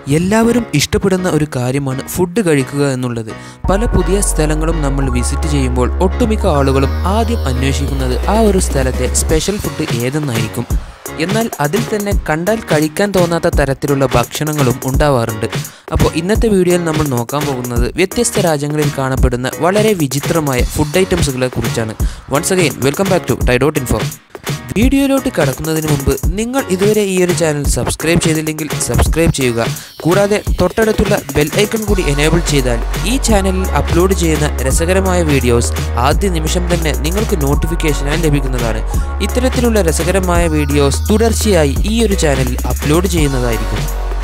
എല്ലാവരും ഇഷ്ടപ്പെടുന്ന ഒരു കാര്യമാണ് ഫുഡ് കഴിക്കുക എന്നുള്ളത് പല പുതിയ സ്ഥലങ്ങളും നമ്മൾ വിസിറ്റ് ചെയ്യുമ്പോൾ ഒട്ടുമിക്ക ആളുകളും ആദ്യം അന്വേഷിക്കുന്നത് ആ ഒരു സ്ഥലത്തെ സ്പെഷ്യൽ ഫുഡ് ഏതെന്നായിരിക്കും എന്നാൽ അതിൽ തന്നെ കണ്ടാൽ കഴിക്കാൻ തോന്നാത്ത തരത്തിലുള്ള ഭക്ഷണങ്ങളും ഉണ്ടാവാറുണ്ട് അപ്പോൾ ഇന്നത്തെ വീഡിയോയിൽ നമ്മൾ നോക്കാൻ പോകുന്നത് വ്യത്യസ്ത രാജ്യങ്ങളിൽ കാണപ്പെടുന്ന വളരെ വിചിത്രമായ ഫുഡ് ഐറ്റംസുകളെ കുറിച്ചാണ് once again welcome back to Tidot info വീഡിയോയിലോട്ട് കടക്കുന്നതിന് മുമ്പ് നിങ്ങൾ ഇതുവരെ ഈ ഒരു ചാനൽ സബ്സ്ക്രൈബ് ചെയ്തില്ലെങ്കിൽ സബ്സ്ക്രൈബ് ചെയ്യുക കൂടാതെ തൊട്ടടുത്തുള്ള ബെൽ ഐക്കൺ കൂടി എനേബിൾ ചെയ്താൽ ഈ ചാനലിൽ അപ്ലോഡ് ചെയ്യുന്ന രസകരമായ വീഡിയോസ് ആദ്യ നിമിഷം തന്നെ നിങ്ങൾക്ക് നോട്ടിഫിക്കേഷനായി ലഭിക്കുന്നതാണ് ഇത്തരത്തിലുള്ള രസകരമായ വീഡിയോസ് തുടർച്ചയായി ഈ ഒരു ചാനലിൽ അപ്ലോഡ് ചെയ്യുന്നതായിരിക്കും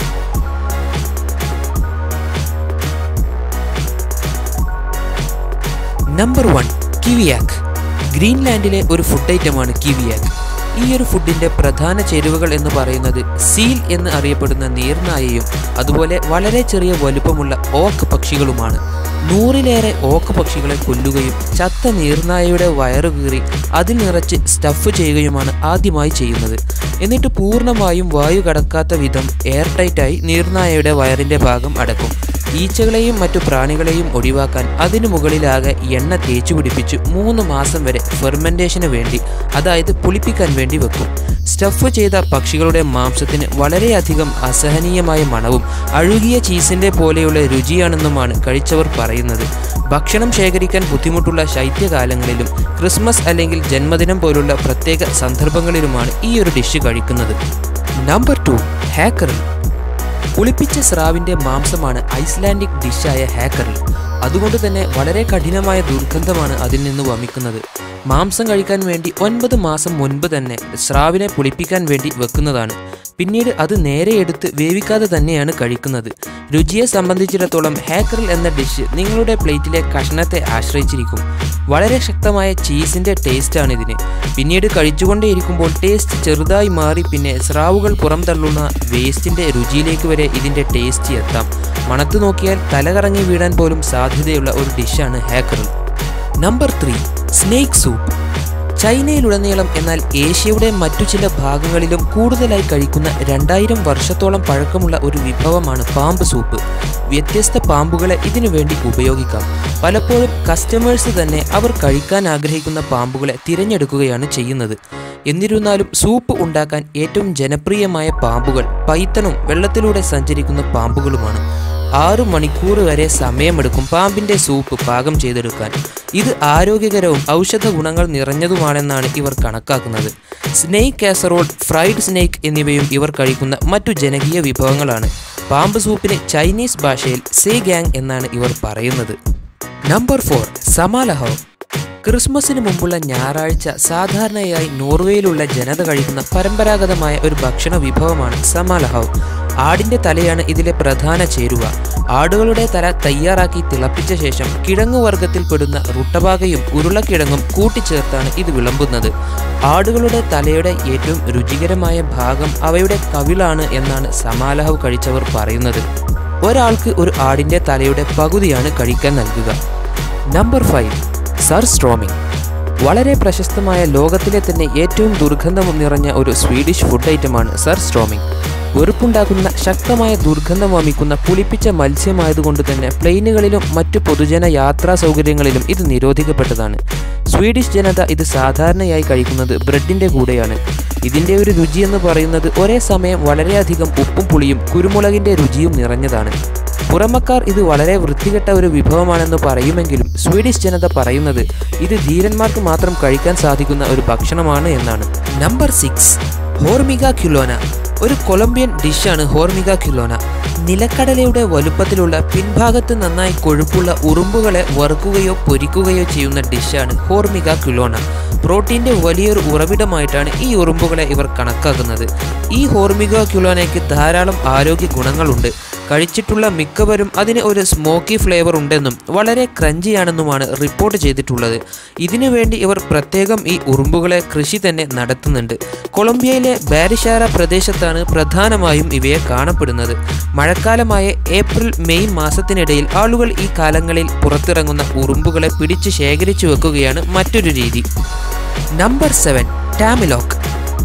നമ്പർ വൺ കിവിയാക്ക് ഗ്രീൻലാൻഡിലെ ഒരു ഫുഡ് ഐറ്റമാണ് കിവിയാക്ക് ഈ ഒരു ഫുഡിന്റെ പ്രധാന ചേരുവകൾ എന്ന് പറയുന്നത് സീൽ എന്ന് അറിയപ്പെടുന്ന നീർനായയും അതുപോലെ വളരെ ചെറിയ വലുപ്പമുള്ള ഓക്ക് പക്ഷികളുമാണ് നൂറിലേറെ ഓക്ക് പക്ഷികളെ കൊല്ലുകയും ചത്ത നീർനായയുടെ വയറു കീറി അതിൽ നിറച്ച് സ്റ്റഫ് ചെയ്യുകയുമാണ് ആദ്യമായി ചെയ്യുന്നത് എന്നിട്ട് പൂർണ്ണമായും വായു കടക്കാത്ത വിധം എയർ ടൈറ്റായി നീർനായയുടെ വയറിന്റെ ഭാഗം അടക്കും ഈച്ചകളെയും മറ്റു പ്രാണികളെയും ഒഴിവാക്കാൻ അതിനു മുകളിലാകെ എണ്ണ തേച്ചു പിടിപ്പിച്ച് മൂന്ന് മാസം വരെ ഫെർമെൻറ്റേഷന് വേണ്ടി അതായത് പുളിപ്പിക്കാൻ വേണ്ടി വെക്കും സ്റ്റഫ് ചെയ്ത പക്ഷികളുടെ മാംസത്തിന് വളരെയധികം അസഹനീയമായ മണവും അഴുകിയ ചീസിൻ്റെ പോലെയുള്ള രുചിയാണെന്നുമാണ് കഴിച്ചവർ പറയുന്നത് ഭക്ഷണം ശേഖരിക്കാൻ ബുദ്ധിമുട്ടുള്ള ശൈത്യകാലങ്ങളിലും ക്രിസ്മസ് അല്ലെങ്കിൽ ജന്മദിനം പോലുള്ള പ്രത്യേക സന്ദർഭങ്ങളിലുമാണ് ഈ ഒരു ഡിഷ് കഴിക്കുന്നത് നമ്പർ ടു ഹാക്കറിൽ പുളിപ്പിച്ച സ്രാവിന്റെ മാംസമാണ് ഐസ്ലാൻഡിക് ഡിഷായ ഹാക്കറിൽ അതുകൊണ്ട് തന്നെ വളരെ കഠിനമായ ദുർഗന്ധമാണ് അതിൽ നിന്ന് വമിക്കുന്നത് മാംസം കഴിക്കാൻ വേണ്ടി ഒൻപത് മാസം മുൻപ് തന്നെ സ്രാവിനെ പുളിപ്പിക്കാൻ വേണ്ടി വെക്കുന്നതാണ് പിന്നീട് അത് നേരെ എടുത്ത് വേവിക്കാതെ തന്നെയാണ് കഴിക്കുന്നത് രുചിയെ സംബന്ധിച്ചിടത്തോളം ഹാക്കറിൽ എന്ന ഡിഷ് നിങ്ങളുടെ പ്ലേറ്റിലെ കഷ്ണത്തെ ആശ്രയിച്ചിരിക്കും വളരെ ശക്തമായ ചീസിൻ്റെ ടേസ്റ്റാണ് ഇതിന് പിന്നീട് കഴിച്ചുകൊണ്ടേയിരിക്കുമ്പോൾ ടേസ്റ്റ് ചെറുതായി മാറി പിന്നെ സ്രാവുകൾ പുറംതള്ളുന്ന വേസ്റ്റിൻ്റെ രുചിയിലേക്ക് വരെ ഇതിൻ്റെ ടേസ്റ്റ് എത്താം മണത്ത് നോക്കിയാൽ തലകറങ്ങി വീഴാൻ പോലും സാധ്യതയുള്ള ഒരു ഡിഷാണ് hakarl number three snake soup ചൈനയിലുടനീളം എന്നാൽ ഏഷ്യയുടെ മറ്റു ചില ഭാഗങ്ങളിലും കൂടുതലായി കഴിക്കുന്ന രണ്ടായിരം വർഷത്തോളം പഴക്കമുള്ള ഒരു വിഭവമാണ് പാമ്പ് സൂപ്പ് വ്യത്യസ്ത പാമ്പുകളെ ഇതിനു വേണ്ടി ഉപയോഗിക്കാം പലപ്പോഴും കസ്റ്റമേഴ്സ് തന്നെ അവർ കഴിക്കാൻ ആഗ്രഹിക്കുന്ന പാമ്പുകളെ തിരഞ്ഞെടുക്കുകയാണ് ചെയ്യുന്നത് എന്നിരുന്നാലും സൂപ്പ് ഉണ്ടാക്കാൻ ഏറ്റവും ജനപ്രിയമായ പാമ്പുകൾ പൈത്തണും വെള്ളത്തിലൂടെ സഞ്ചരിക്കുന്ന പാമ്പുകളുമാണ് ആറു മണിക്കൂർ വരെ സമയമെടുക്കും പാമ്പിന്റെ സൂപ്പ് പാകം ചെയ്തെടുക്കാൻ ഇത് ആരോഗ്യകരവും ഔഷധ ഗുണങ്ങൾ നിറഞ്ഞതുമാണെന്നാണ് ഇവർ കണക്കാക്കുന്നത് സ്നേക്ക് കാസറോൾ ഫ്രൈഡ് സ്നേക്ക് എന്നിവയും ഇവർ കഴിക്കുന്ന മറ്റു ജനകീയ വിഭവങ്ങളാണ് പാമ്പ് സൂപ്പിന് ചൈനീസ് ഭാഷയിൽ സേ ഗാങ് എന്നാണ് ഇവർ പറയുന്നത് നമ്പർ ഫോർ സമാലഹോ ക്രിസ്മസിന് മുമ്പുള്ള ഞായറാഴ്ച സാധാരണയായി നോർവേയിലുള്ള ജനത കഴിക്കുന്ന പരമ്പരാഗതമായ ഒരു ഭക്ഷണ വിഭവമാണ് സമാലഹവ് ആടിന്റെ തലയാണ് ഇതിലെ പ്രധാന ചേരുവ ആടുകളുടെ തല തയ്യാറാക്കി തിളപ്പിച്ച ശേഷം കിഴങ്ങു വർഗത്തിൽപ്പെടുന്ന റുട്ടഭാഗയും ഉരുളക്കിഴങ്ങും കൂട്ടിച്ചേർത്താണ് ഇത് വിളമ്പുന്നത് ആടുകളുടെ തലയുടെ ഏറ്റവും രുചികരമായ ഭാഗം അവയുടെ കവിളാണ് എന്നാണ് സമാലഹവ് കഴിച്ചവർ പറയുന്നത് ഒരാൾക്ക് ഒരു ആടിന്റെ തലയുടെ പകുതിയാണ് കഴിക്കാൻ നൽകുക നമ്പർ ഫൈവ് സർ സ്ട്രോമിംഗ് വളരെ പ്രശസ്തമായ ലോകത്തിലെ തന്നെ ഏറ്റവും ദുർഗന്ധം നിറഞ്ഞ ഒരു സ്വീഡിഷ് ഫുഡ് ഐറ്റമാണ് സർ സ്ട്രോമിംഗ് വെറുപ്പുണ്ടാക്കുന്ന ശക്തമായ ദുർഗന്ധം വമിക്കുന്ന പുളിപ്പിച്ച മത്സ്യമായതുകൊണ്ട് തന്നെ പ്ലെയിനുകളിലും മറ്റു പൊതുജന യാത്രാ സൗകര്യങ്ങളിലും ഇത് നിരോധിക്കപ്പെട്ടതാണ് സ്വീഡിഷ് ജനത ഇത് സാധാരണയായി കഴിക്കുന്നത് ബ്രെഡിൻ്റെ കൂടെയാണ് ഇതിൻ്റെ ഒരു രുചി എന്ന് പറയുന്നത് ഒരേ സമയം വളരെയധികം ഉപ്പും പുളിയും കുരുമുളകിൻ്റെ രുചിയും നിറഞ്ഞതാണ് പുറമക്കാർ ഇത് വളരെ വൃത്തികെട്ട ഒരു വിഭവമാണെന്ന് പറയുമെങ്കിലും സ്വീഡിഷ് ജനത പറയുന്നത് ഇത് ധീരന്മാർക്ക് മാത്രം കഴിക്കാൻ സാധിക്കുന്ന ഒരു ഭക്ഷണമാണ് എന്നാണ് നമ്പർ സിക്സ് ഹോർമിക ക്യുലോന ഒരു കൊളംബിയൻ ഡിഷാണ് ഹോർമിക ക്യുലോന നിലക്കടലയുടെ വലുപ്പത്തിലുള്ള പിൻഭാഗത്ത് നന്നായി കൊഴുപ്പുള്ള ഉറുമ്പുകളെ വറുക്കുകയോ പൊരിക്കുകയോ ചെയ്യുന്ന ഡിഷാണ് ഹോർമിക ക്യുലോന പ്രോട്ടീൻ്റെ വലിയൊരു ഉറവിടമായിട്ടാണ് ഈ ഉറുമ്പുകളെ ഇവർ കണക്കാക്കുന്നത് ഈ ഹോർമിക ക്യുലോനയ്ക്ക് ധാരാളം ആരോഗ്യ ഗുണങ്ങളുണ്ട് കഴിച്ചിട്ടുള്ള മിക്കവരും അതിന് ഒരു സ്മോക്കി ഫ്ലേവർ ഉണ്ടെന്നും വളരെ ക്രഞ്ചിയാണെന്നുമാണ് റിപ്പോർട്ട് ചെയ്തിട്ടുള്ളത് ഇതിനു വേണ്ടി ഇവർ പ്രത്യേകം ഈ ഉറുമ്പുകളെ കൃഷി തന്നെ നടത്തുന്നുണ്ട് കൊളംബിയയിലെ ബാരിഷാര പ്രദേശത്താണ് പ്രധാനമായും ഇവയെ കാണപ്പെടുന്നത് മഴക്കാലമായ ഏപ്രിൽ മെയ് മാസത്തിനിടയിൽ ആളുകൾ ഈ കാലങ്ങളിൽ പുറത്തിറങ്ങുന്ന ഉറുമ്പുകളെ പിടിച്ച് ശേഖരിച്ചു വെക്കുകയാണ് മറ്റൊരു രീതി നമ്പർ സെവൻ ടാമിലോക്ക്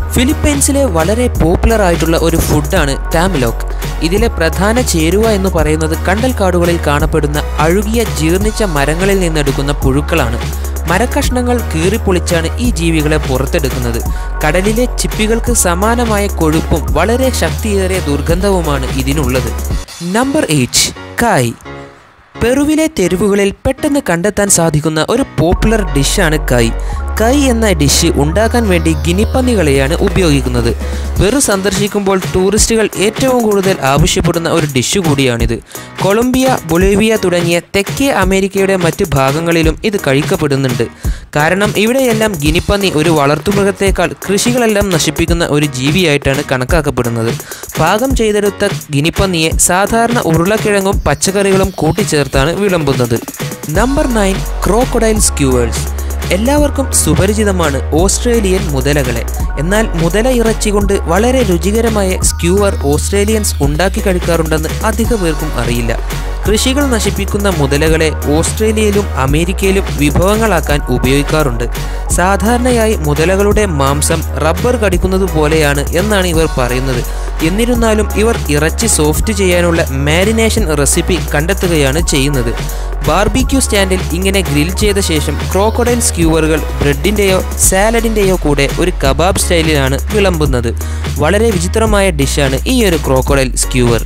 ഫിലിപ്പൈൻസിലെ വളരെ പോപ്പുലർ ആയിട്ടുള്ള ഒരു ഫുഡാണ് ടാമിലോക്ക് ഇതിലെ പ്രധാന ചേരുവ എന്ന് പറയുന്നത് കണ്ടൽക്കാടുകളിൽ കാണപ്പെടുന്ന അഴുകിയ ജീർണിച്ച മരങ്ങളിൽ നിന്നെടുക്കുന്ന പുഴുക്കളാണ് മരക്കഷ്ണങ്ങൾ കീറിപ്പൊളിച്ചാണ് ഈ ജീവികളെ പുറത്തെടുക്കുന്നത് കടലിലെ ചിപ്പികൾക്ക് സമാനമായ കൊഴുപ്പും വളരെ ശക്തിയേറിയ ദുർഗന്ധവുമാണ് ഇതിനുള്ളത് നമ്പർ എയ്റ്റ് കായ് പെറുവിലെ തെരുവുകളിൽ പെട്ടെന്ന് കണ്ടെത്താൻ സാധിക്കുന്ന ഒരു പോപ്പുലർ ഡിഷാണ് കൈ കൈ എന്ന ഡിഷ് ഉണ്ടാക്കാൻ വേണ്ടി ഗിനിപ്പന്നികളെയാണ് ഉപയോഗിക്കുന്നത് പെറു സന്ദർശിക്കുമ്പോൾ ടൂറിസ്റ്റുകൾ ഏറ്റവും കൂടുതൽ ആവശ്യപ്പെടുന്ന ഒരു ഡിഷ് കൂടിയാണിത് കൊളംബിയ ബൊളീവിയ തുടങ്ങിയ തെക്കേ അമേരിക്കയുടെ മറ്റ് ഭാഗങ്ങളിലും ഇത് കഴിക്കപ്പെടുന്നുണ്ട് കാരണം ഇവിടെയെല്ലാം ഗിനിപ്പന്നി ഒരു വളർത്തുമൃഗത്തേക്കാൾ കൃഷികളെല്ലാം നശിപ്പിക്കുന്ന ഒരു ജീവിയായിട്ടാണ് കണക്കാക്കപ്പെടുന്നത് പാകം ചെയ്തെടുത്ത ഗിനിപ്പന്നിയെ സാധാരണ ഉരുളക്കിഴങ്ങും പച്ചക്കറികളും കൂട്ടിച്ചേർത്താണ് വിളമ്പുന്നത് നമ്പർ നയൻ ക്രോക്കൊഡൈൽ സ്ക്യൂവേഴ്സ് എല്ലാവർക്കും സുപരിചിതമാണ് ഓസ്ട്രേലിയൻ മുതലകളെ എന്നാൽ മുതല ഇറച്ചി കൊണ്ട് വളരെ രുചികരമായ സ്ക്യൂവർ ഓസ്ട്രേലിയൻസ് ഉണ്ടാക്കി കഴിക്കാറുണ്ടെന്ന് അധിക പേർക്കും അറിയില്ല കൃഷികൾ നശിപ്പിക്കുന്ന മുതലകളെ ഓസ്ട്രേലിയയിലും അമേരിക്കയിലും വിഭവങ്ങളാക്കാൻ ഉപയോഗിക്കാറുണ്ട് സാധാരണയായി മുതലകളുടെ മാംസം റബ്ബർ കടിക്കുന്നത് പോലെയാണ് എന്നാണ് ഇവർ പറയുന്നത് എന്നിരുന്നാലും ഇവർ ഇറച്ചി സോഫ്റ്റ് ചെയ്യാനുള്ള മാരിനേഷൻ റെസിപ്പി കണ്ടെത്തുകയാണ് ചെയ്യുന്നത് ബാർബിക്യൂ സ്റ്റാൻഡിൽ ഇങ്ങനെ ഗ്രിൽ ചെയ്ത ശേഷം ക്രോക്കോഡൈൽ സ്ക്യൂവറുകൾ ബ്രെഡിൻ്റെയോ സാലഡിൻ്റെയോ കൂടെ ഒരു കബാബ് സ്റ്റൈലിലാണ് വിളമ്പുന്നത് വളരെ വിചിത്രമായ ഡിഷാണ് ഈ ഒരു crocodile skewer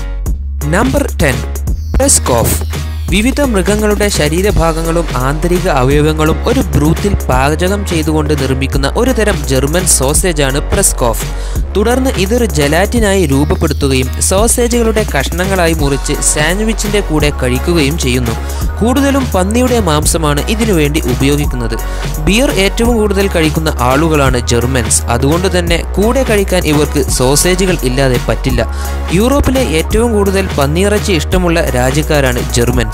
number ten Presskopf വിവിധ മൃഗങ്ങളുടെ ശരീരഭാഗങ്ങളും ആന്തരിക അവയവങ്ങളും ഒരു ബ്രൂത്തിൽ പാചകം ചെയ്തുകൊണ്ട് നിർമ്മിക്കുന്ന ഒരു തരം ജർമ്മൻ സോസേജാണ് പ്രസ്കോഫ് തുടർന്ന് ഇതൊരു ജലാറ്റിനായി രൂപപ്പെടുത്തുകയും സോസേജുകളുടെ കഷ്ണങ്ങളായി മുറിച്ച് സാൻഡ്വിച്ചിൻ്റെ കൂടെ കഴിക്കുകയും ചെയ്യുന്നു കൂടുതലും പന്നിയുടെ മാംസമാണ് ഇതിനുവേണ്ടി ഉപയോഗിക്കുന്നത് ബിയർ ഏറ്റവും കൂടുതൽ കഴിക്കുന്ന ആളുകളാണ് ജർമ്മൻസ് അതുകൊണ്ട് തന്നെ കൂടെ കഴിക്കാൻ ഇവർക്ക് സോസേജുകൾ ഇല്ലാതെ പറ്റില്ല യൂറോപ്പിലെ ഏറ്റവും കൂടുതൽ പന്നിയിറച്ചി ഇഷ്ടമുള്ള രാജ്യക്കാരാണ് Germans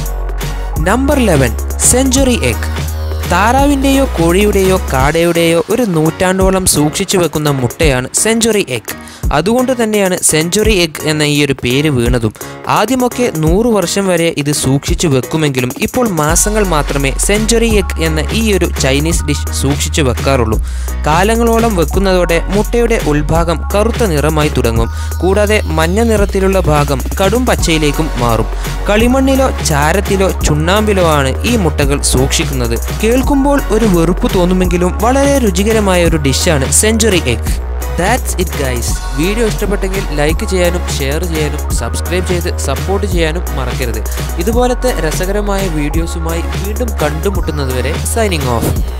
number eleven century egg താറാവിൻ്റെയോ കോഴിയുടെയോ കാടയുടെയോ ഒരു നൂറ്റാണ്ടോളം സൂക്ഷിച്ചു വെക്കുന്ന മുട്ടയാണ് സെഞ്ചുറി എഗ് അതുകൊണ്ട് തന്നെയാണ് സെഞ്ചുറി എഗ് എന്ന ഈ ഒരു പേര് വീണതും ആദ്യമൊക്കെ നൂറു വർഷം വരെ ഇത് സൂക്ഷിച്ചു വെക്കുമെങ്കിലും ഇപ്പോൾ മാസങ്ങൾ മാത്രമേ സെഞ്ചുറി എഗ് എന്ന ഈ ഒരു ചൈനീസ് ഡിഷ് സൂക്ഷിച്ചു വെക്കാറുള്ളൂ കാലങ്ങളോളം വെക്കുന്നതോടെ മുട്ടയുടെ ഉൾഭാഗം കറുത്ത നിറമായി തുടങ്ങും കൂടാതെ മഞ്ഞ നിറത്തിലുള്ള ഭാഗം കടും പച്ചയിലേക്കും മാറും കളിമണ്ണിലോ ചാരത്തിലോ ചുണ്ണാമ്പിലോ ആണ് ഈ മുട്ടകൾ സൂക്ഷിക്കുന്നത് കേൾക്കുമ്പോൾ ഒരു വെറുപ്പ് തോന്നുമെങ്കിലും വളരെ രുചികരമായ ഒരു ഡിഷാണ് century egg that's it guys video ഇഷ്ടപ്പെട്ടെങ്കിൽ ലൈക്ക് ചെയ്യാനും ഷെയർ ചെയ്യാനും സബ്സ്ക്രൈബ് ചെയ്ത് സപ്പോർട്ട് ചെയ്യാനും മറക്കരുത് ഇതുപോലത്തെ രസകരമായ വീഡിയോസുമായി വീണ്ടും കണ്ടുമുട്ടുന്നതുവരെ സൈനിങ് ഓഫ്